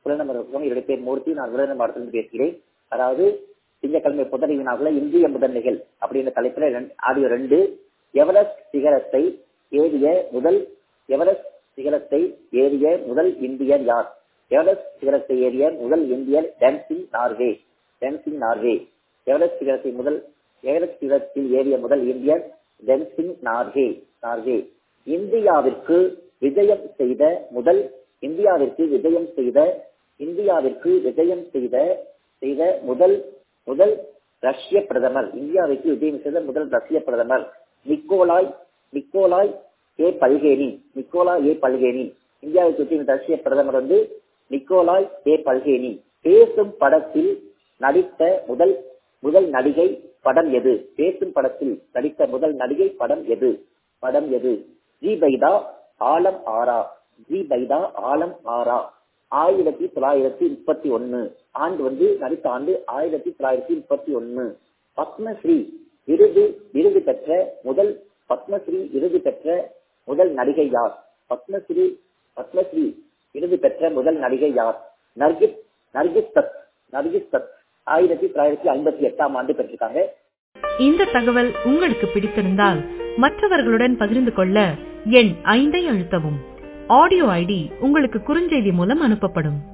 விருதுநகர் என்னுடைய பேர் மூர்த்தி நான் விருதுநகர் மாவட்டத்திலிருந்து பேசுகிறேன் அதாவது திங்கட்கிழமை புதறி வினாக்குள்ள இந்திய முதன்மைகள் அப்படின்ற தலைப்புல ரெண்டு- ஆடியோ ரெண்டு எவரெஸ்ட் சிகரத்தை ஏறிய முதல் எவரெஸ்ட் சிகரத்தை ஏறிய முதல் இந்தியர் யார் எவரெஸ்ட் சிகரத்தை ஏறிய முதல் இந்தியர் டான்சிங் நார்வே டான்சிங் நார்வே எவரெஸ்ட் சிகரத்தை முதல் எவரெஸ்ட் சிகரத்தில் ஏறிய முதல் இந்தியர் டென்சிங் நார்வே நார்வே இந்தியாவிற்கு விஜயம் செய்த முதல் இந்தியாவிற்கு விஜயம் செய்த இந்தியாவிற்கு விஜயம் செய்த செய்த முதல் முதல் ரஷ்ய பிரதமர் இந்தியாவிற்கு விஜயம் செய்த முதல் ரஷ்ய பிரதமர் நிக்கோலாய் நிக்கோலாய் ஏ பல்கேனி நிக்கோலாய் ஏ பல்கேனி இந்தியாவுக்கு விஜயம் செய்த ரஷ்ய பிரதமர் வந்து நிக்கோலாய் ஏ பல்கேனி பேசும் படத்தில் நடித்த முதல் முதல் நடிகை படம் எது பேசும் படத்தில் நடித்த முதல் நடிகை படம் எது படம் எது ஜி பைதா ஆலம் ஆரா ஜி பைதா ஆலம் ஆரா ஆயிரத்தி தொள்ளாயிரத்தி முப்பத்தி ஒன்னு ஆண்டு வந்து நடித்த ஆண்டு ஆயிரத்தி தொள்ளாயிரத்தி முப்பத்தி ஒன்னு பத்மஸ்ரீ விருது விருது பெற்ற முதல் பத்மஸ்ரீ விருது பெற்ற முதல் நடிகை யார் பத்மஸ்ரீ பத்மஸ்ரீ விருது பெற்ற முதல் நடிகை யார் நர்கிஸ் நர்கிஸ் தத் நர்கிஸ் தத் ஆயிரத்தி தொள்ளாயிரத்தி ஐம்பத்தி எட்டாம் ஆண்டு பெற்றிருக்காங்க இந்த தகவல் உங்களுக்கு பிடித்திருந்தால் மற்றவர்களுடன் பகிர்ந்து கொள்ள எண் ஐந்தை அழுத்தவும் ஆடியோ ஐடி உங்களுக்கு குறுஞ்செய்தி மூலம் அனுப்பப்படும்